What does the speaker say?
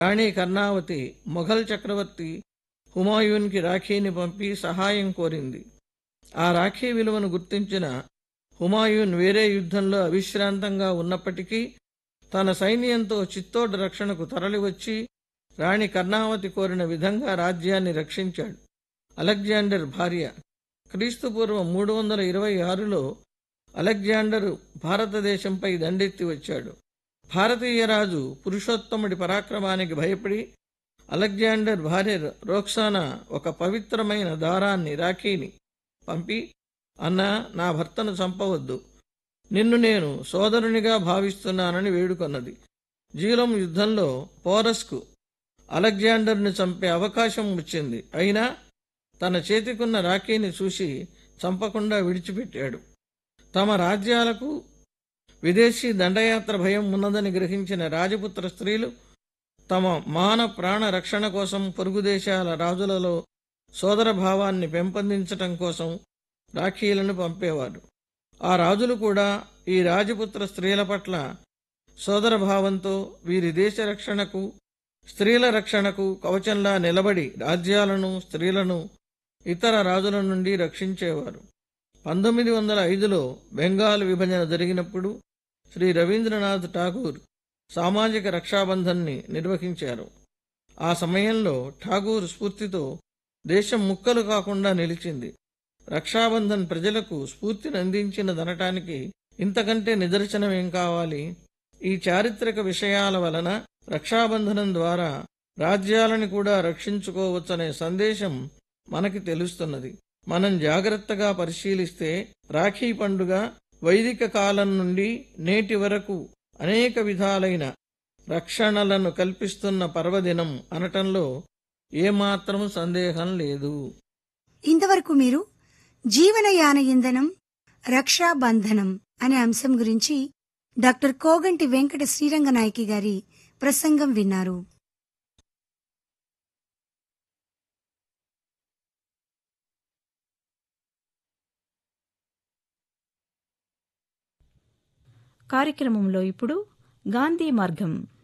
రాణి కర్ణావతి మొఘల్ చక్రవర్తి హుమాయూన్కి రాఖీని పంపి సహాయం కోరింది ఆ రాఖీ విలువను గుర్తించిన హుమాయూన్ వేరే యుద్ధంలో అవిశ్రాంతంగా ఉన్నప్పటికీ తన సైన్యంతో చిత్తోడ్ రక్షణకు తరలివచ్చి రాణి కర్ణావతి కోరిన విధంగా రాజ్యాన్ని రక్షించాడు అలెగ్జాండర్ భార్య క్రీస్తుపూర్వం మూడు వందల ఇరవై ఆరులో అలెగ్జాండరు భారతదేశంపై దండెత్తి వచ్చాడు భారతీయ రాజు పురుషోత్తముడి పరాక్రమానికి భయపడి అలెగ్జాండర్ భార్య రోక్సానా ఒక పవిత్రమైన దారాన్ని రాఖీని పంపి అన్నా నా భర్తను చంపవద్దు నిన్ను నేను సోదరునిగా భావిస్తున్నానని వేడుకొన్నది జీలం యుద్ధంలో పోరస్కు అలెగ్జాండర్ను చంపే అవకాశం వచ్చింది అయినా తన చేతికున్న రాఖీని చూసి చంపకుండా విడిచిపెట్టాడు తమ రాజ్యాలకు విదేశీ దండయాత్ర భయం ఉన్నదని గ్రహించిన రాజపుత్ర స్త్రీలు తమ మాన ప్రాణ రక్షణ కోసం పొరుగు దేశాల రాజులలో సోదర భావాన్ని పెంపొందించటం కోసం రాఖీలను పంపేవారు ఆ రాజులు కూడా ఈ రాజపుత్ర స్త్రీల పట్ల సోదర భావంతో వీరి దేశ రక్షణకు స్త్రీల రక్షణకు కవచంలా నిలబడి రాజ్యాలను స్త్రీలను ఇతర రాజుల నుండి రక్షించేవారు పంతొమ్మిది వందల ఐదులో బెంగాల్ విభజన జరిగినప్పుడు శ్రీ రవీంద్రనాథ్ ఠాగూర్ సామాజిక రక్షాబంధన్ని నిర్వహించారు ఆ సమయంలో ఠాగూర్ స్ఫూర్తితో దేశం ముక్కలు కాకుండా నిలిచింది రక్షాబంధన్ ప్రజలకు స్ఫూర్తిని అందించినదనటానికి ఇంతకంటే నిదర్శనమేం కావాలి ఈ చారిత్రక విషయాల వలన రక్షాబంధనం ద్వారా రాజ్యాలను కూడా రక్షించుకోవచ్చనే సందేశం మనకి తెలుస్తున్నది మనం జాగ్రత్తగా పరిశీలిస్తే రాఖీ పండుగ వైదిక కాలం నుండి నేటి వరకు అనేక విధాలైన రక్షణలను కల్పిస్తున్న పర్వదినం అనటంలో ఏమాత్రం సందేహం లేదు ఇంతవరకు మీరు జీవనయాన ఇంధనం రక్షాబంధనం అనే అంశం గురించి డాక్టర్ కోగంటి వెంకట శ్రీరంగనాయకి గారి ప్రసంగం విన్నారు కార్యక్రమంలో ఇప్పుడు గాంధీ మార్గం